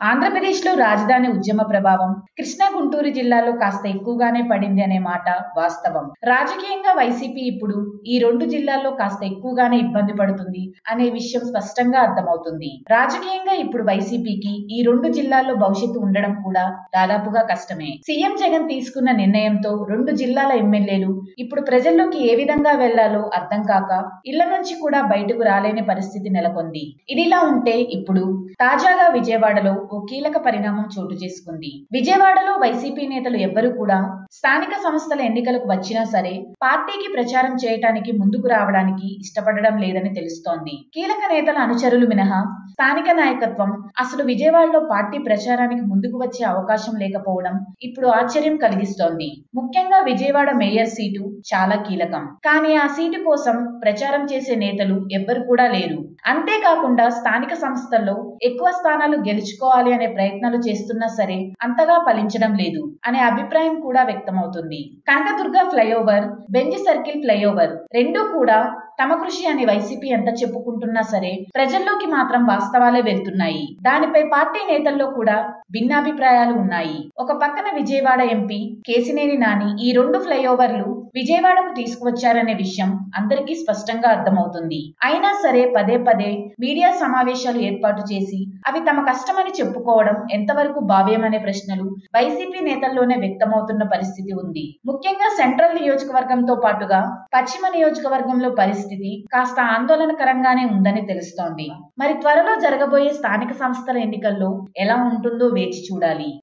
ఆంధ్రప్రదేశ్లో రాజధాని ఉద్యమ ప్రభావం కృష్ణా గుంటూరు జిల్లాలో కాస్త ఎక్కువగానే పడింది అనే మాట వాస్తవం రాజకీయంగా వైసీపీ ఇప్పుడు ఈ రెండు జిల్లాల్లో కాస్త ఎక్కువగానే ఇబ్బంది పడుతుంది అనే విషయం స్పష్టంగా అర్థమవుతుంది రాజకీయంగా ఇప్పుడు వైసీపీకి ఈ రెండు జిల్లాల్లో భవిష్యత్తు ఉండడం కూడా దాదాపుగా కష్టమే సీఎం జగన్ తీసుకున్న నిర్ణయంతో రెండు జిల్లాల ఎమ్మెల్యేలు ఇప్పుడు ప్రజల్లోకి ఏ విధంగా వెళ్లాలో అర్థం కాక ఇళ్ల నుంచి కూడా బయటకు రాలేని పరిస్థితి నెలకొంది ఇదిలా ఉంటే ఇప్పుడు తాజాగా విజయవాడలో ఓ కీలక పరిణామం చోటు చేసుకుంది విజయవాడలో వైసీపీ నేతలు ఎవ్వరూ కూడా స్థానిక సంస్థల ఎన్నికలకు వచ్చినా సరే పార్టీకి ప్రచారం చేయటానికి ముందుకు రావడానికి ఇష్టపడడం లేదని తెలుస్తోంది కీలక నేతల అనుచరులు మినహా స్థానిక నాయకత్వం అసలు విజయవాడలో పార్టీ ప్రచారానికి ముందుకు వచ్చే అవకాశం లేకపోవడం ఇప్పుడు ఆశ్చర్యం కలిగిస్తోంది ముఖ్యంగా విజయవాడ మేయర్ సీటు చాలా కీలకం కానీ ఆ సీటు కోసం ప్రచారం చేసే నేతలు ఎవ్వరు కూడా లేరు అంతేకాకుండా స్థానిక సంస్థల్లో ఎక్కువ స్థానాలు గెలుచుకోవాలి అనే ప్రయత్నాలు చేస్తున్నా సరే అంతగా ఫలించడం లేదు అనే అభిప్రాయం కూడా వ్యక్తమవుతుంది Kanakadurga flyover Benz circle flyover రెండూ కూడా తమ కృషి అని వైసీపీ ఎంత చెప్పుకుంటున్నా సరే ప్రజల్లోకి మాత్రం వాస్తవాలే వెళ్తున్నాయి దానిపై పార్టీ నేతల్లో కూడా భిన్నాభిప్రాయాలు ఉన్నాయి ఒక పక్కన విజయవాడ ఎంపీ కేసినేని నాని ఈ రెండు ఫ్లైఓవర్లు విజయవాడకు తీసుకువచ్చారనే విషయం అందరికీ స్పష్టంగా అర్థమవుతుంది అయినా సరే పదే పదే మీడియా సమావేశాలు ఏర్పాటు చేసి అవి తమ కష్టమని చెప్పుకోవడం ఎంతవరకు భావ్యమనే ప్రశ్నలు వైసీపీ నేతల్లోనే వ్యక్తమవుతున్న పరిస్థితి ఉంది ముఖ్యంగా సెంట్రల్ నియోజకవర్గంతో పాటుగా పశ్చిమ నియోజకవర్గంలో పరిస్థితి కాస్త ఆందోళనకరంగానే ఉందని తెలుస్తోంది మరి త్వరలో జరగబోయే స్థానిక సంస్థల ఎన్నికల్లో ఎలా ఉంటుందో వేచి చూడాలి